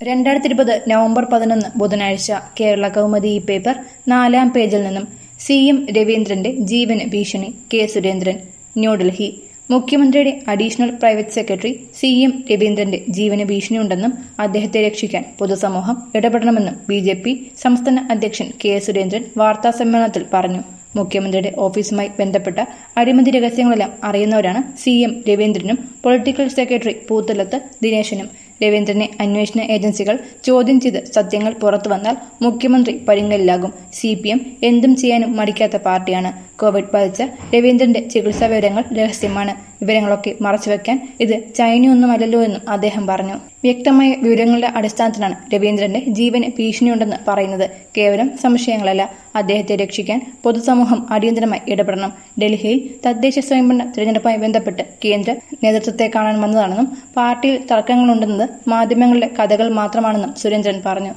രണ്ടായിരത്തി ഇരുപത് നവംബർ പതിനൊന്ന് ബുധനാഴ്ച കേരള കൗമുദി ഈ പേപ്പർ നാലാം പേജിൽ നിന്നും സി എം രവീന്ദ്രന്റെ ജീവന് ഭീഷണി കെ സുരേന്ദ്രൻ ന്യൂഡൽഹി മുഖ്യമന്ത്രിയുടെ additional private secretary C M രവീന്ദ്രന്റെ ജീവന് ഭീഷണിയുണ്ടെന്നും അദ്ദേഹത്തെ രക്ഷിക്കാൻ പൊതുസമൂഹം ഇടപെടണമെന്നും ബി ജെ പി സംസ്ഥാന അധ്യക്ഷൻ കെ സുരേന്ദ്രൻ വാർത്താസമ്മേളനത്തിൽ പറഞ്ഞു മുഖ്യമന്ത്രിയുടെ ഓഫീസുമായി ബന്ധപ്പെട്ട അഴിമതി രഹസ്യങ്ങളെല്ലാം അറിയുന്നവരാണ് സി എം രവീന്ദ്രനും പൊളിറ്റിക്കൽ സെക്രട്ടറി പൂത്തലത്ത് ദിനേശനും രവീന്ദ്രനെ അന്വേഷണ ഏജൻസികൾ ചോദ്യം ചെയ്ത് സത്യങ്ങൾ പുറത്തു വന്നാൽ മുഖ്യമന്ത്രി പരിങ്ങലിലാകും സി പി എം എന്തും ചെയ്യാനും മടിക്കാത്ത പാർട്ടിയാണ് കോവിഡ് ബാധിച്ച രവീന്ദ്രന്റെ ചികിത്സാ വിവരങ്ങൾ രഹസ്യമാണ് വിവരങ്ങളൊക്കെ മറച്ചുവെക്കാൻ ഇത് ചൈനയൊന്നുമല്ലല്ലോ എന്നും അദ്ദേഹം പറഞ്ഞു വ്യക്തമായ വിവരങ്ങളുടെ അടിസ്ഥാനത്തിലാണ് രവീന്ദ്രന്റെ ജീവന് ഭീഷണിയുണ്ടെന്ന് പറയുന്നത് കേവലം സംശയങ്ങളല്ല അദ്ദേഹത്തെ രക്ഷിക്കാൻ പൊതുസമൂഹം അടിയന്തരമായി ഇടപെടണം ഡൽഹിയിൽ തദ്ദേശ സ്വയംഭരണ തിരഞ്ഞെടുപ്പുമായി ബന്ധപ്പെട്ട് കേന്ദ്ര നേതൃത്വത്തെ കാണാൻ വന്നതാണെന്നും പാർട്ടിയിൽ തർക്കങ്ങളുണ്ടെന്നത് മാധ്യമങ്ങളിലെ കഥകൾ മാത്രമാണെന്നും സുരേന്ദ്രൻ പറഞ്ഞു